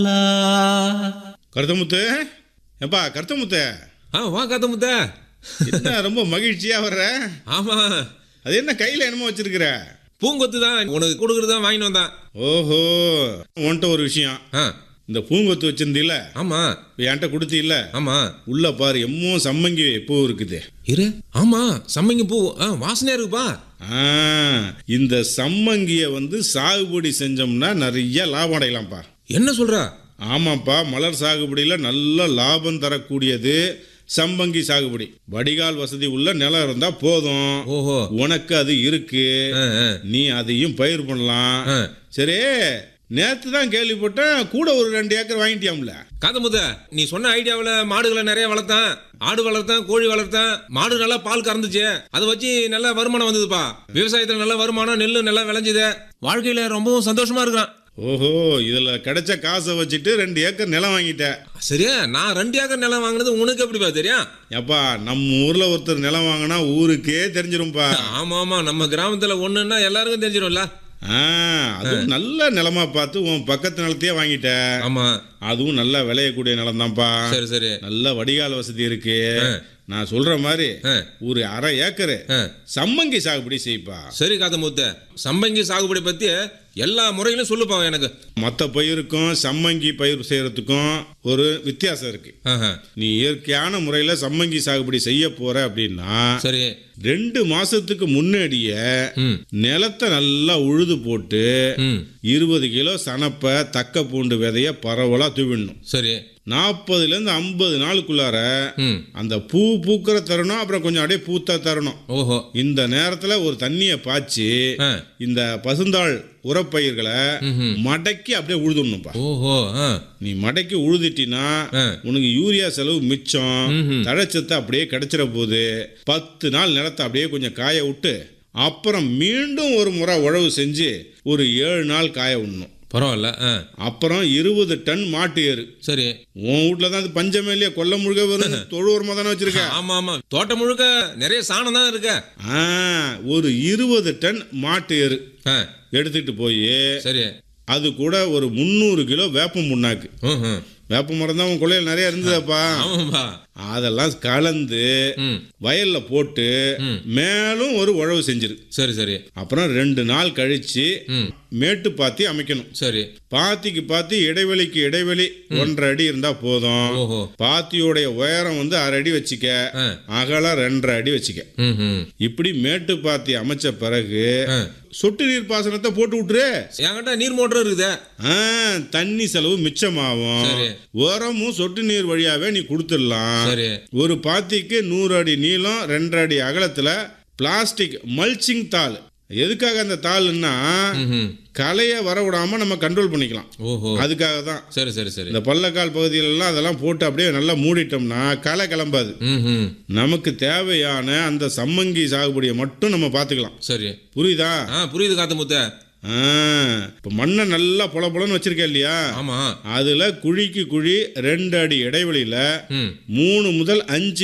கருத்தமுத்து ஏப்பா கருத்தமுத்து ஆ வா காத்த முத்த என்ன ரொம்ப மகிழ்ச்சியா வர்ற ஆமா அது என்ன கையில என்னமோ வச்சிருக்கிற பூங்கொத்து தான் உனக்கு கொடுக்குறது தான் வாங்கிட்டு வந்தான் ஓஹோ உன்கிட்ட ஒரு விஷயம் ஆ இந்த பூங்கொத்து வச்சிருந்தீல ஆமா இப்ப என்கிட்ட கொடுத்தீல்ல ஆமா உள்ள பாரு எம்மோ சம்மங்கி பூ இருக்குது இரு ஆமா சம்மங்கி பூ ஆ வாசனையா இருக்குப்பா ஆ, இந்த சம்மங்கிய வந்து சாகுபடி செஞ்சோம்னா நிறைய லாபம் அடையலாம்ப்பா என்ன சொல்ற ஆமாப்பா மலர் சாகுபடியில நல்ல லாபம் தரக்கூடியது சம்பங்கி சாகுபடி வடிகால் வசதி உள்ள நிலம் இருந்தா போதும் ஓஹோ உனக்கு அது இருக்கு ஆ, ஆ, நீ அதையும் பயிர் பண்ணலாம் ஆ. சரி நேத்து தான் கேள்விப்பட்டேன் கூட ஒரு ரெண்டு ஏக்கர் வாங்கிட்டியாம்ல காத்த முத்த நீ சொன்ன ஐடியாவில் மாடுகளை நிறைய வளர்த்தேன் ஆடு வளர்த்தேன் கோழி வளர்த்தேன் மாடு நல்லா பால் கறந்துச்சு அதை வச்சு நல்ல வருமானம் வந்ததுப்பா விவசாயத்தில் நல்ல வருமானம் நெல் நல்லா விளைஞ்சுது வாழ்க்கையில ரொம்பவும் சந்தோஷமா இருக்கிறான் ஓஹோ இதுல கிடைச்ச காசை வச்சுட்டு ரெண்டு ஏக்கர் நிலம் வாங்கிட்டேன் சரியா நான் ரெண்டு ஏக்கர் நிலம் வாங்கினது உனக்கு எப்படிப்பா தெரியும் எப்பா நம்ம ஊர்ல ஒருத்தர் நிலம் வாங்கினா ஊருக்கே தெரிஞ்சிரும்பா ஆமா ஆமா நம்ம கிராமத்துல ஒண்ணுன்னா எல்லாருக்கும் தெரிஞ்சிடும்ல ஆ, அதுவும் நல்ல நிலமா பார்த்து உன் பக்கத்து நிலத்தையே வாங்கிட்ட ஆமா அதுவும் நல்லா விளையக்கூடிய நிலம் தான்ப்பா சரி சரி நல்ல வடிகால் வசதி இருக்கு நான் சொல்ற மாதிரி ஆ. ஒரு அரை ஏக்கரு ஆ. சம்மங்கி சாகுபடி செய்ப்பா சரி காத்த மூத்த சம்பங்கி சாகுபடி பத்தி எல்லா முறையிலும் சொல்லுப்பா எனக்கு மற்ற பயிருக்கும் சம்மங்கி பயிர் செய்யறதுக்கும் ஒரு வித்தியாசம் இருக்கு ஆஹா. நீ இயற்கையான முறையில் சம்மங்கி சாகுபடி செய்ய போற அப்படின்னா சரி ரெண்டு மாசத்துக்கு முன்னாடியே ம் நிலத்தை நல்லா உழுது போட்டு ம் இருபது கிலோ சனப்பை தக்க பூண்டு விதைய பரவலா தூவிடணும் சரி நாற்பதுலேருந்து ஐம்பது நாளுக்குள்ளார ம் அந்த பூ பூக்கிற தருணம் அப்புறம் கொஞ்சம் அப்படியே பூத்த தருணம் ஓஹோ இந்த நேரத்தில் ஒரு தண்ணியை பாய்ச்சி ஆ. இந்த பசுந்தாள் உரப்பயிர்களை ம்ஹும். மடக்கி அப்படியே உழுதுடணும்ப்பா ஓஹோ ஆ நீ மடக்கி உழுதிட்டினா ஆ. உனக்கு யூரியா செலவு மிச்சம் ம்ஹும். தழைச்சத்தை அப்படியே கிடைச்சிட போகுது பத்து நாள் நிலத்தை அப்படியே கொஞ்சம் காய விட்டு அப்புறம் மீண்டும் ஒரு முறை உழவு செஞ்சு ஒரு ஏழு நாள் காய விடணும் பரவாயில்ல ஆ அப்புறம் இருபது டன் மாட்டு ஏறு சரி உன் வீட்டில் தான் அது பஞ்சமே இல்லையா கொல்ல முழுக்க வரும் தொழு உரமாக தானே வச்சிருக்க ஆமா ஆமா தோட்டம் முழுக்க நிறைய சாணம் தான் இருக்க ஆ ஒரு இருபது டன் மாட்டு எரு ஆ எடுத்துக்கிட்டு போய் சரி அது கூட ஒரு முந்நூறு கிலோ வேப்ப முன்னாக்கு ம் ம் வேப்ப மரம் தான் உன் கொள்ளையில் நிறைய இருந்ததப்பா ஆமாம்பா அதெல்லாம் கலந்து ம் வயல்ல போட்டு ம். மேலும் ஒரு உழவு செஞ்சிரு சரி சரி அப்புறம் ரெண்டு நாள் கழிச்சு ம் மேட்டு பாத்தி அமைக்கணும் சரி பாத்திக்கு பாத்தி இடைவெளிக்கு இடைவெளி ஒன்றரை அடி இருந்தா போதும் ஓஹோ பாத்தியோடைய உயரம் வந்து அரை அடி வச்சுக்க ஆ அகலம் ரெண்டரை அடி வச்சுக்க ம் ம் இப்படி மேட்டு பாத்தி அமைச்ச பிறகு ஆ சொட்டு நீர் பாசனத்தை போட்டு விட்டுரு என்கிட்ட நீர் மோட்டர் இருக்குதே ஆ, தண்ணி செலவு மிச்சமாகும் சரி. உரமும் சொட்டு நீர் வழியாவே நீ கொடுத்துடலாம் சரி ஒரு பாத்திக்கு நூறு அடி நீளம் ரெண்டரை அடி அகலத்துல பிளாஸ்டிக் மல்ச்சிங் தாள் எதுக்காக அந்த தாள்னா ம் களையை வர விடாம நம்ம கண்ட்ரோல் பண்ணிக்கலாம் ஓஹோ அதுக்காக தான் சரி சரி சரி இந்த பள்ளக்கால் பகுதியிலலாம் அதெல்லாம் போட்டு அப்படியே நல்லா மூடிட்டோம்னா களை கிளம்பாது ம் ம் நமக்கு தேவையான அந்த சம்மங்கி சாகுபடியை மட்டும் நம்ம பார்த்துக்கலாம் சரி புரியுதா ஆ புரியுது காத்த முத்த ஆ, இப்ப மண்ணை நல்லா பொல பொலன்னு வச்சிருக்க இல்லையா ஆமா அதுல குழிக்கு குழி ரெண்டு அடி இடைவெளியில ம் மூணு முதல் அஞ்சு